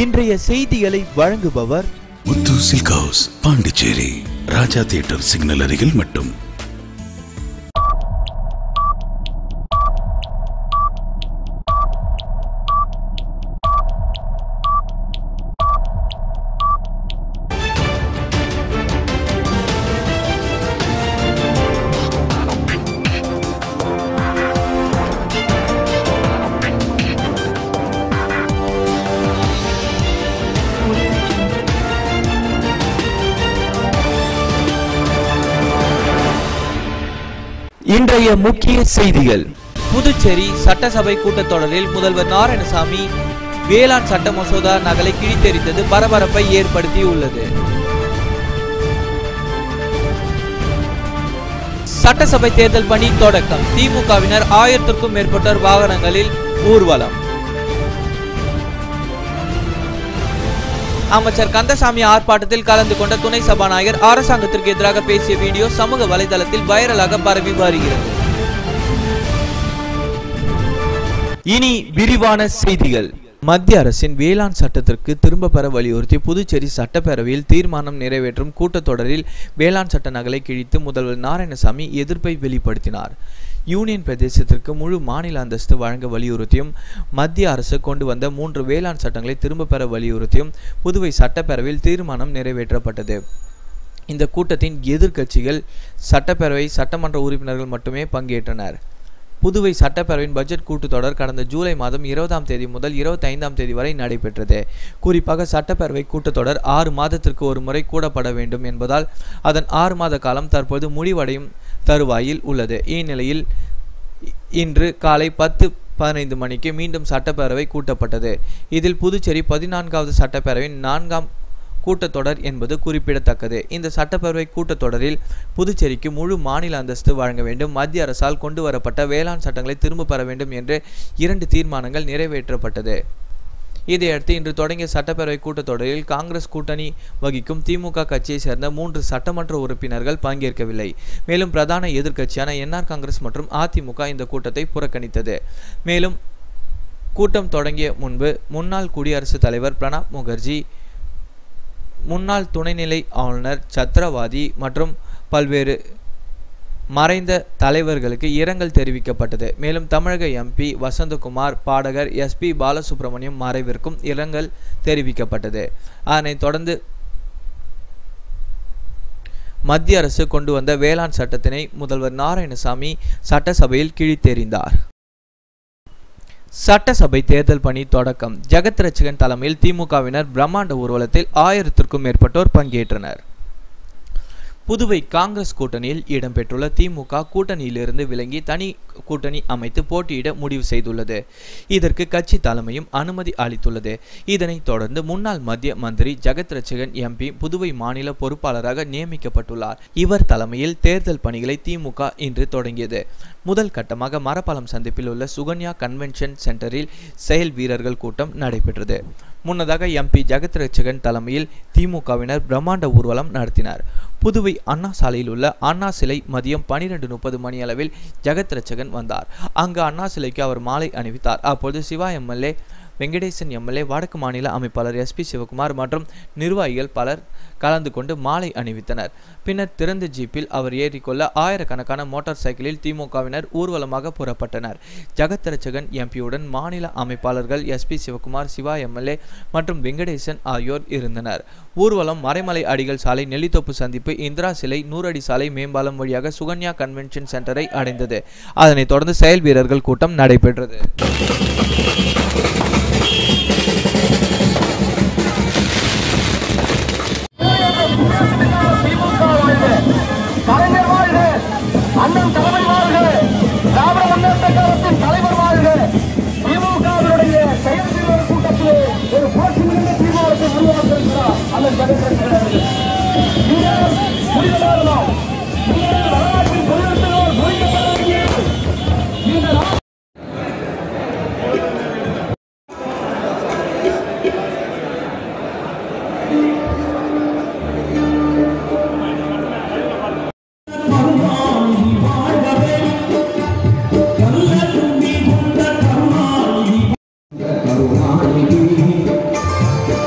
இன்றைய செய்திகளை வழங்குபவர் Muthu silk house Pondicherry Raja theatre signal அருகில் மட்டும் இன்றைய முக்கிய செய்திகள் புதுச்சேரி சட்டசபை கூட்டத்தொடரில் முதல்வர் நாராயணசாமி வேளாண் சட்ட மசோதா நகலை கிழித்தெறிந்தது பரபரப்பை ஏற்படுத்தியுள்ளது சட்டசபை தேர்தல் பணி தொடக்கம் திமுகவினர் ஆயிரத்திற்கும் மேற்பட்டோர் வாகனங்களில் ஊர்வலம் அமைச்சர் கந்தசாமி ஆர்ப்பாட்டத்தில் கலந்து கொண்ட துணை சபாநாயகர் அரசாங்கத்திற்கு எதிராக பேசிய வீடியோ சமூக வலைதளத்தில் வைரலாக பரவி வருகிறது இனி விரிவான செய்திகள் மத்திய அரசின் வேளாண் சட்டத்திற்கு திரும்ப பெற வலியுறுத்தி புதுச்சேரி சட்டப்பேரவையில் தீர்மானம் நிறைவேற்றும் கூட்டத்தொடரில் வேளாண் சட்ட நகலை கிழித்து முதல்வர் நாராயணசாமி எதிர்ப்பை வெளிப்படுத்தினார் யூனியன் பிரதேசத்திற்கு முழு மாநில அந்தஸ்து வழங்க வலியுறுத்தியும் மத்திய அரசு கொண்டு வந்த மூன்று வேளாண் சட்டங்களை திரும்ப பெற வலியுறுத்தியும் புதுவை சட்டப்பேரவையில் தீர்மானம் நிறைவேற்றப்பட்டது இந்த கூட்டத்தின் எதிர்க்கட்சிகள் சட்டப்பேரவை சட்டமன்ற உறுப்பினர்கள் மட்டுமே பங்கேற்றனர் புதுவை சட்டப்பேரவையின் பட்ஜெட் கூட்டத்தொடர் கடந்த ஜூலை மாதம் இருபதாம் தேதி முதல் இருபத்தி ஐந்தாம் தேதி வரை நடைபெற்றது குறிப்பாக சட்டப்பேரவை கூட்டத்தொடர் ஆறு மாதத்திற்கு ஒரு முறை கூடப்பட வேண்டும் என்பதால் அதன் ஆறு மாத காலம் தற்போது முடிவடையும் தருவாயில் உள்ளது இந்நிலையில் இன்று காலை பத்து பதினைந்து மணிக்கு மீண்டும் சட்டப்பேரவை கூட்டப்பட்டது இதில் புதுச்சேரி பதினான்காவது சட்டப்பேரவையின் நான்காம் கூட்டத்தொடர் என்பது குறிப்பிடத்தக்கது இந்த சட்டப்பேரவை கூட்டத்தொடரில் புதுச்சேரிக்கு முழு மாநில அந்தஸ்து வழங்க வேண்டும் மத்திய அரசால் கொண்டு வரப்பட்ட வேளாண் சட்டங்களை திரும்ப பெற வேண்டும் என்று இரண்டு தீர்மானங்கள் நிறைவேற்றப்பட்டது இதையடுத்து இன்று தொடங்கிய சட்டப்பேரவை கூட்டத்தொடரில் காங்கிரஸ் கூட்டணி வகிக்கும் திமுக கட்சியை சேர்ந்த மூன்று சட்டமன்ற உறுப்பினர்கள் பங்கேற்கவில்லை மேலும் பிரதான எதிர்க்கட்சியான என்ஆர் காங்கிரஸ் மற்றும் அதிமுக இந்த கூட்டத்தை புறக்கணித்தது மேலும் கூட்டம் தொடங்கிய முன்பு முன்னாள் குடியரசுத் தலைவர் பிரணாப் முகர்ஜி முன்னாள் துணைநிலை ஆளுநர் சத்ரவாதி மற்றும் பல்வேறு மறைந்த தலைவர்களுக்கு இரங்கல் தெரிவிக்கப்பட்டது மேலும் தமிழக எம்பி வசந்தகுமார் பாடகர் எஸ்பி பாலசுப்ரமணியம் மறைவிற்கும் இரங்கல் தெரிவிக்கப்பட்டது அதனைத் தொடர்ந்து மத்திய அரசு கொண்டு வந்த வேளாண் சட்டத்தினை முதல்வர் நாராயணசாமி சட்டசபையில் கிழித்தெறிந்தார் சட்டசபை தேர்தல் பணி தொடக்கம் ஜெகத் ரட்சகன் தலைமையில் திமுகவினர் பிரம்மாண்ட ஊர்வலத்தில் ஆயிரத்திற்கும் மேற்பட்டோர் பங்கேற்றனர் புதுவை காங்கிரஸ் கூட்டணியில் இடம்பெற்றுள்ள திமுக கூட்டணியிலிருந்து விலகி தனி கூட்டணி அமைத்து போட்டியிட முடிவு செய்துள்ளது இதற்கு கட்சி தலைமையும் அனுமதி அளித்துள்ளது இதனைத் தொடர்ந்து முன்னாள் மத்திய மந்திரி ஜெகத் ரட்சகன் எம்பி புதுவை மாநில பொறுப்பாளராக நியமிக்கப்பட்டுள்ளார் இவர் தலைமையில் தேர்தல் பணிகளை திமுக இன்று தொடங்கியது முதல் கட்டமாக மரப்பாலம் சந்திப்பில் உள்ள சுகன்யா கன்வென்ஷன் சென்டரில் செயல் வீரர்கள் கூட்டம் நடைபெற்றது முன்னதாக எம்பி ஜெகத் ரட்சகன் தலைமையில் திமுகவினர் பிரம்மாண்ட ஊர்வலம் நடத்தினார் புதுவை அண்ணா சாலையில் உள்ள அண்ணா சிலை மதியம் பனிரெண்டு முப்பது மணி அளவில் ஜெகத் ரட்சகன் வந்தார் அங்கு அண்ணா சிலைக்கு அவர் மாலை அணிவித்தார் அப்பொழுது சிவா எம்எல்ஏ வெங்கடேசன் எம்எல்ஏ வடக்கு மாநில அமைப்பாளர் எஸ்பி சிவகுமார் மற்றும் நிர்வாகிகள் பலர் கலந்து கொண்டு மாலை அணிவித்தனர் பின்னர் திறந்த ஜீப்பில் அவர் ஏறிக்கொள்ள ஆயிரக்கணக்கான மோட்டார் சைக்கிளில் திமுகவினர் ஊர்வலமாக புறப்பட்டனர் ஜெகத் ரட்சகன் எம்பியுடன் மாநில அமைப்பாளர்கள் எஸ்பி சிவகுமார் சிவா எம்எல்ஏ மற்றும் வெங்கடேசன் ஆகியோர் இருந்தனர் ஊர்வலம் மறைமலை அடிகள் சாலை நெல்லித்தோப்பு சந்திப்பு இந்திரா சிலை நூறடி சாலை மேம்பாலம் வழியாக சுகன்யா கன்வென்ஷன் சென்டரை அடைந்தது அதனைத் தொடர்ந்து செயல் வீரர்கள் கூட்டம் நடைபெற்றது திமுக வாழ்க கலைஞர் வாழ்க அண்ணன் தலைமை வாழ்க திராவிட முன்னேற்ற கழகத்தின் தலைவர் வாழ்க திமுகவினுடைய செயல் வீரர் கூட்டத்திலே ஒரு புரட்சி மிகுந்த தீர்மானத்தை உருவாக்கியிருக்கிறார் அண்ணன் ஜெகத்ரட்சகன் அவர்கள் நீங்கள் முடிவெடுக்கலாம் நீங்கள் வரலாற்றின் தொழில்நுட்பங்கள் முடிக்கப்பட வேண்டியது இந்த நாட்டு கருணாநிதி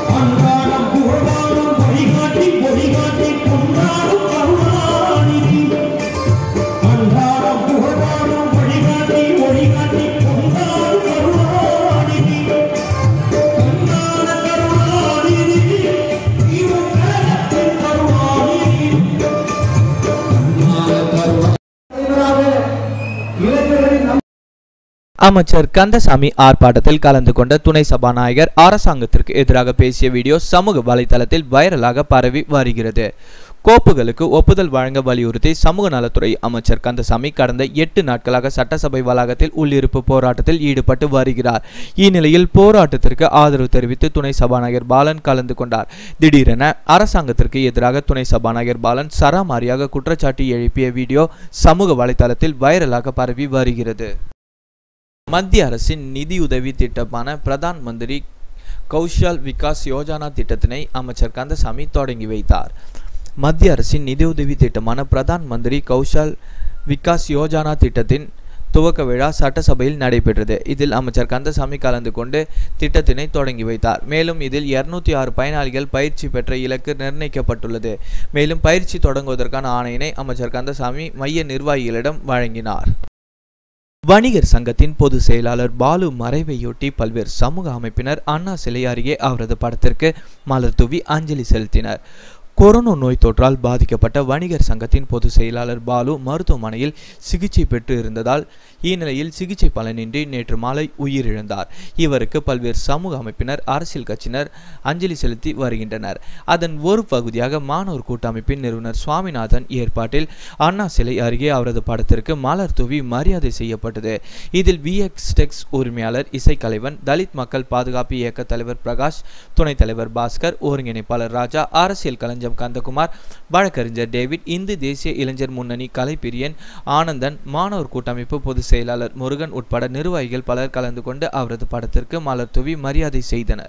அமைச்சர் கந்தசாமி ஆர்ப்பாட்டத்தில் கலந்து கொண்ட துணை சபாநாயகர் அரசாங்கத்திற்கு எதிராக பேசிய வீடியோ சமூக வலைதளத்தில் வைரலாக பரவி வருகிறது கோப்புகளுக்கு ஒப்புதல் வழங்க வலியுறுத்தி சமூக நலத்துறை அமைச்சர் கந்தசாமி கடந்த எட்டு நாட்களாக சட்டசபை வளாகத்தில் உள்ளிருப்பு போராட்டத்தில் ஈடுபட்டு வருகிறார் இந்நிலையில் போராட்டத்திற்கு ஆதரவு தெரிவித்து துணை சபாநாயகர் பாலன் கலந்து கொண்டார் திடீரென அரசாங்கத்திற்கு எதிராக துணை சபாநாயகர் பாலன் சராமாரியாக குற்றச்சாட்டு எழுப்பிய வீடியோ சமூக வலைதளத்தில் வைரலாக பரவி வருகிறது மத்திய அரசின் நிதியுதவி திட்டமான பிரதான் மந்திரி கௌஷல் விகாஸ் யோஜனா திட்டத்தினை அமைச்சர் கந்தசாமி தொடங்கி வைத்தார் மத்திய அரசின் நிதியுதவி திட்டமான பிரதான் மந்திரி கௌஷல் விகாஸ் யோஜனா திட்டத்தின் துவக்க விழா சட்டசபையில் நடைபெற்றது இதில் அமைச்சர் கந்தசாமி கலந்து கொண்டு திட்டத்தினை தொடங்கி வைத்தார் மேலும் இதில் இருநூத்தி ஆறு பயனாளிகள் பயிற்சி பெற்ற இலக்கு நிர்ணயிக்கப்பட்டுள்ளது மேலும் பயிற்சி தொடங்குவதற்கான ஆணையினை அமைச்சர் கந்தசாமி மைய நிர்வாகிகளிடம் வழங்கினார் வணிகர் சங்கத்தின் பொதுச் செயலாளர் பாலு மறைவையொட்டி பல்வேறு சமூக அமைப்பினர் அண்ணா சிலை அருகே அவரது படத்திற்கு மலர் தூவி அஞ்சலி செலுத்தினர் கொரோனா நோய் தொற்றால் பாதிக்கப்பட்ட வணிகர் சங்கத்தின் பொதுச் செயலாளர் பாலு மருத்துவமனையில் சிகிச்சை பெற்று இருந்ததால் இந்நிலையில் சிகிச்சை பலனின்றி நேற்று மாலை உயிரிழந்தார் இவருக்கு பல்வேறு சமூக அமைப்பினர் அரசியல் கட்சியினர் அஞ்சலி செலுத்தி வருகின்றனர் அதன் ஒரு பகுதியாக மாணவர் கூட்டமைப்பின் நிறுவனர் சுவாமிநாதன் ஏற்பாட்டில் அண்ணா சிலை அருகே அவரது படத்திற்கு மலர் தூவி மரியாதை செய்யப்பட்டது இதில் விஎக்ஸ் டெக்ஸ் உரிமையாளர் இசைக்கலைவன் தலித் மக்கள் பாதுகாப்பு இயக்க தலைவர் பிரகாஷ் துணைத் தலைவர் பாஸ்கர் ஒருங்கிணைப்பாளர் ராஜா அரசியல் கலைஞர் கந்தகுமார் வழக்கறிஞர் டேவிட் இந்து தேசிய இளைஞர் முன்னணி கலைப்பிரியன் ஆனந்தன் மாணவர் கூட்டமைப்பு பொதுச் செயலாளர் முருகன் உட்பட நிர்வாகிகள் பலர் கலந்து கொண்டு அவரது படத்திற்கு மலர் தூவி மரியாதை செய்தனர்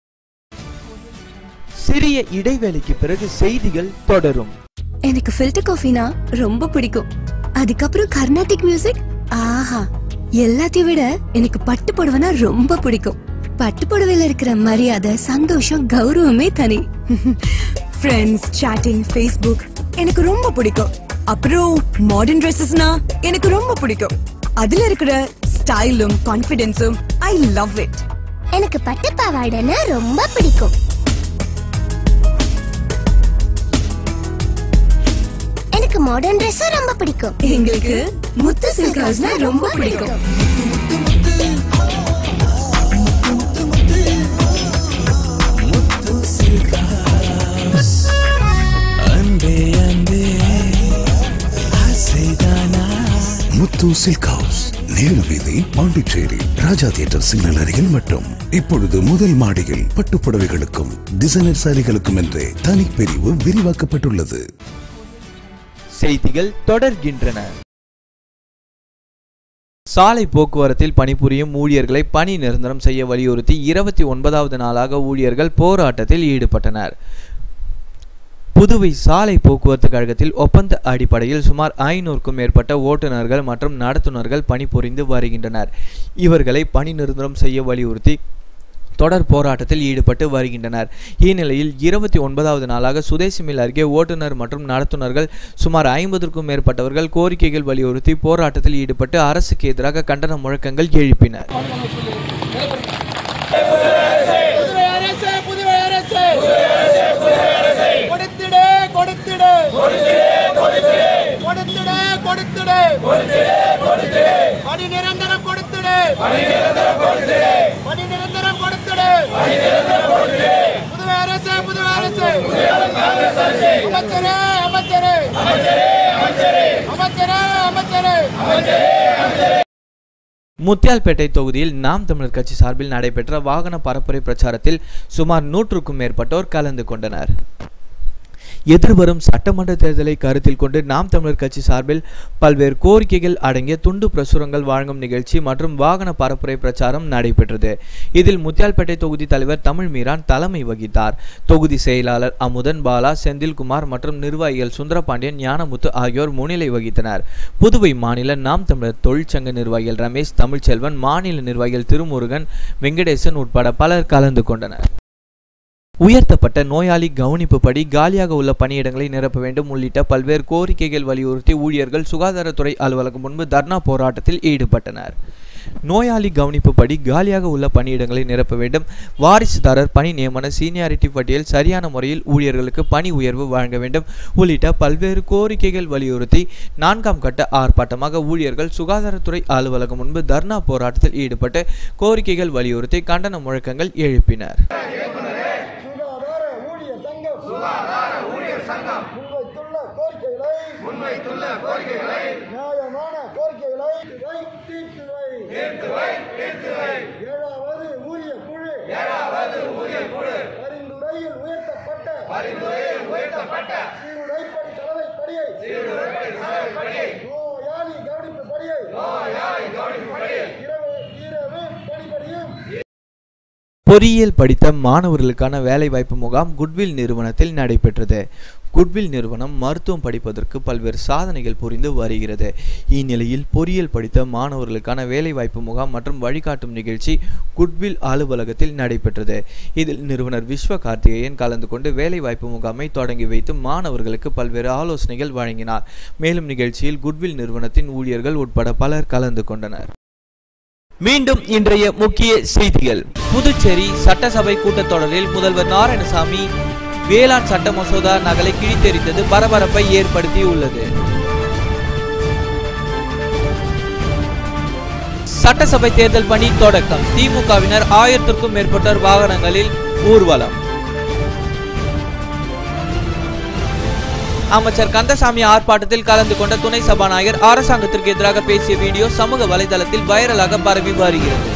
சிறிய இடைவேளைக்கு பிறகு செய்திகள் தொடரும் எனக்கு ஃபில்டர் காஃபினா ரொம்ப பிடிக்கும் அதுக்கப்புறம் கர்நாடிக் மியூசிக் ஆஹா எல்லாத்தையும் விட எனக்கு பட்டு புடவைனா ரொம்ப பிடிக்கும் பட்டு புடவையில இருக்கிற மரியாதை சந்தோஷம் கௌரவமே தனி ஃப்ரெண்ட்ஸ் சாட்டிங் ஃபேஸ்புக் எனக்கு ரொம்ப பிடிக்கும் அப்புறம் மாடர்ன் ட்ரெஸ்ஸஸ்னா எனக்கு ரொம்ப பிடிக்கும் அதுல இருக்கிற ஸ்டைலும் கான்ஃபிடென்ஸும் ஐ லவ் இட் எனக்கு பட்டு பாவாடைன்னா ரொம்ப பிடிக்கும் எனக்கு மாடர்ன் ட்ரெஸ்ஸும் ரொம்ப பிடிக்கும் எங்களுக்கு முத்து சில்க் ஹவுஸ்னா ரொம்ப பிடிக்கும் முத்து சில்க் ஹவுஸ் நேரு வீதி பாண்டிச்சேரி ராஜா தியேட்டர் சிக்னல் அருகில் மட்டும் இப்பொழுது முதல் மாடியில் பட்டுப் புடவைகளுக்கும் டிசைனர் சாரிகளுக்கும் என்றே தனிப்பிரிவு விரிவாக்கப்பட்டுள்ளது செய்திகள் தொடர்கின்றன சாலை போக்குவரத்தில் பணிபுரியும் ஊழியர்களை பணி நிரந்தரம் செய்ய வலியுறுத்தி இருபத்தி ஒன்பதாவது நாளாக ஊழியர்கள் போராட்டத்தில் ஈடுபட்டனர் புதுவை சாலை போக்குவரத்து கழகத்தில் ஒப்பந்த அடிப்படையில் சுமார் ஐநூறுக்கும் மேற்பட்ட ஓட்டுநர்கள் மற்றும் நடத்துனர்கள் பணிபுரிந்து வருகின்றனர் இவர்களை பணி நிரந்தரம் செய்ய வலியுறுத்தி தொடர் போராட்டத்தில் ஈடுபட்டு வருகின்றனர் இந்நிலையில் இருபத்தி ஒன்பதாவது நாளாக சுதேசி மில் அருகே ஓட்டுநர் மற்றும் நடத்துனர்கள் சுமார் ஐம்பதுக்கும் மேற்பட்டவர்கள் கோரிக்கைகள் வலியுறுத்தி போராட்டத்தில் ஈடுபட்டு அரசுக்கு எதிராக கண்டன முழக்கங்கள் எழுப்பினர் புதுவை அரசு புதுவை அரசு கொடுத்திடு கொடுத்திடு கொடுத்திடு கொடுத்திடு பணி நிரந்தரம் கொடுத்திடு பணி நிரந்தரம் கொடுத்திடு புதுவை அரசு புதுவை அரசு அமைச்சரே அமைச்சரே அமைச்சரே அமைச்சரே முத்தியால்பேட்டை தொகுதியில் நாம் தமிழர் கட்சி சார்பில் நடைபெற்ற வாகன பரப்புரை பிரச்சாரத்தில் சுமார் நூற்றுக்கும் மேற்பட்டோர் கலந்து கொண்டனர் எதிர்வரும் சட்டமன்ற தேர்தலை கருத்தில் கொண்டு நாம் தமிழர் கட்சி சார்பில் பல்வேறு கோரிக்கைகள் அடங்கிய துண்டு பிரசுரங்கள் வழங்கும் நிகழ்ச்சி மற்றும் வாகன பரப்புரை பிரச்சாரம் நடைபெற்றது இதில் முத்தியால்பேட்டை தொகுதி தலைவர் தமிழ் மீரான் தலைமை வகித்தார் தொகுதி செயலாளர் அமுதன் பாலா செந்தில்குமார் மற்றும் நிர்வாகிகள் சுந்தரபாண்டியன் ஞானமுத்து ஆகியோர் முன்னிலை வகித்தனர் புதுவை மாநில நாம் தமிழர் தொழிற்சங்க நிர்வாகிகள் ரமேஷ் தமிழ்ச்செல்வன் மாநில நிர்வாகிகள் திருமுருகன் வெங்கடேசன் உட்பட பலர் கலந்து கொண்டனர் உயர்த்தப்பட்ட நோயாளி கவனிப்புப்படி காலியாக உள்ள பணியிடங்களை நிரப்ப வேண்டும் உள்ளிட்ட பல்வேறு கோரிக்கைகள் வலியுறுத்தி ஊழியர்கள் சுகாதாரத்துறை அலுவலகம் முன்பு தர்ணா போராட்டத்தில் ஈடுபட்டனர் நோயாளி கவனிப்புப்படி காலியாக உள்ள பணியிடங்களை நிரப்ப வேண்டும் வாரிசுதாரர் பணி நியமன சீனியாரிட்டி பட்டியல் சரியான முறையில் ஊழியர்களுக்கு பணி உயர்வு வழங்க வேண்டும் உள்ளிட்ட பல்வேறு கோரிக்கைகள் வலியுறுத்தி நான்காம் கட்ட ஆர்ப்பாட்டமாக ஊழியர்கள் சுகாதாரத்துறை அலுவலகம் முன்பு தர்ணா போராட்டத்தில் ஈடுபட்டு கோரிக்கைகள் வலியுறுத்தி கண்டன முழக்கங்கள் எழுப்பினர் சுகாதார ஊழியர் சங்கம் சுகாதார ஊழியர் சங்கம் முன்வைத்துள்ள கோரிக்கைகளை முன்வைத்துள்ள கோரிக்கைகளை நியாயமான கோரிக்கைகளை தீர்த்து வை தீர்த்து வை தீர்த்து வை ஏழாவது ஊழிய குழு ஏழாவது ஊழிய குழு பரிந்துரையில் உயர்த்தப்பட்ட பரிந்துரையில் உயர்த்தப்பட்ட சீருடைப்படி சலவைப்படியை சீருடைப்படி சலவைப்படியை நோயாளி கவனிப்பு படியை நோயாளி கவனிப்பு படியை இரவு இரவு பணிபடியும் பொறியியல் படித்த மாணவர்களுக்கான வேலைவாய்ப்பு முகாம் குட்வில் நிறுவனத்தில் நடைபெற்றது குட்வில் நிறுவனம் மருத்துவம் படிப்பதற்கு பல்வேறு சாதனைகள் புரிந்து வருகிறது இந்நிலையில் பொறியியல் படித்த மாணவர்களுக்கான வேலைவாய்ப்பு முகாம் மற்றும் வழிகாட்டும் நிகழ்ச்சி குட்வில் அலுவலகத்தில் நடைபெற்றது இதில் நிறுவனர் விஸ்வ கார்த்திகேயன் கலந்து கொண்டு வேலைவாய்ப்பு முகாமை தொடங்கி வைத்து மாணவர்களுக்கு பல்வேறு ஆலோசனைகள் வழங்கினார் மேலும் நிகழ்ச்சியில் குட்வில் நிறுவனத்தின் ஊழியர்கள் உட்பட பலர் கலந்து கொண்டனர் மீண்டும் இன்றைய முக்கிய செய்திகள் புதுச்சேரி சட்டசபை கூட்டத்தொடரில் முதல்வர் நாராயணசாமி வேளாண் சட்ட மசோதா நகலை கிழித்தெறிந்தது பரபரப்பை ஏற்படுத்தியுள்ளது சட்டசபை தேர்தல் பணி தொடக்கம் திமுகவினர் ஆயிரத்திற்கும் மேற்பட்டோர் வாகனங்களில் ஊர்வலம் அமைச்சர் கந்தசாமி ஆர்ப்பாட்டத்தில் கலந்து கொண்ட துணை சபாநாயகர் அரசாங்கத்திற்கு எதிராக பேசிய வீடியோ சமூக வலைதளத்தில் வைரலாக பரவி வருகிறது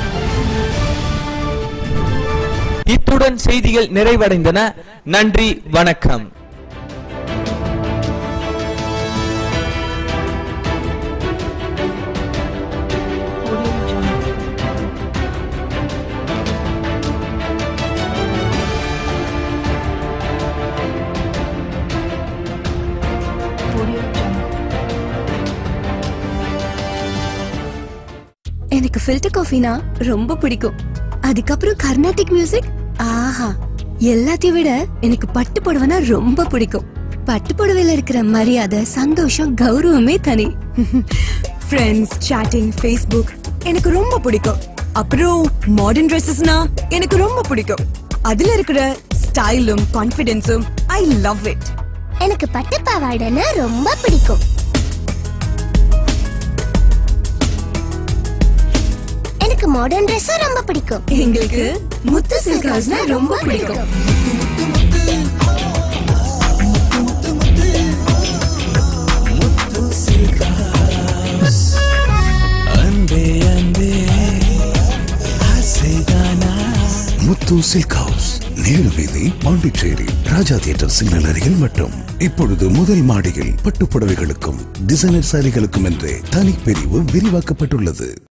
இத்துடன் செய்திகள் நிறைவடைந்தன நன்றி வணக்கம் எனக்கு ஃபில்டர் காஃபினா ரொம்ப பிடிக்கும் அதுக்கப்புறம் கர்நாடிக் மியூசிக் ஆஹா எல்லாத்தையும் விட எனக்கு பட்டு புடவைனா ரொம்ப பிடிக்கும் பட்டு புடவையில இருக்கிற மரியாதை சந்தோஷம் கௌரவமே தனி ஃப்ரெண்ட்ஸ் சாட்டிங் ஃபேஸ்புக் எனக்கு ரொம்ப பிடிக்கும் அப்புறம் மாடர்ன் ட்ரெஸ்ஸஸ்னா எனக்கு ரொம்ப பிடிக்கும் அதுல இருக்கிற ஸ்டைலும் கான்ஃபிடென்ஸும் ஐ லவ் இட் எனக்கு பட்டு பாவாடைன்னா ரொம்ப பிடிக்கும் எனக்கு மாடர்ன் ட்ரெஸ்ஸும் ரொம்ப பிடிக்கும் எங்களுக்கு முத்து சில்க் ஹவுஸ்னா ரொம்ப பிடிக்கும் முத்து சில்க் ஹவுஸ் நேரு வீதி பாண்டிச்சேரி ராஜா தியேட்டர் சிக்னல் அருகில் மட்டும் இப்பொழுது முதல் மாடியில் பட்டுப்புடவைகளுக்கும் டிசைனர் சாரிகளுக்கும் என்றே தனிப்பிரிவு விரிவாக்கப்பட்டுள்ளது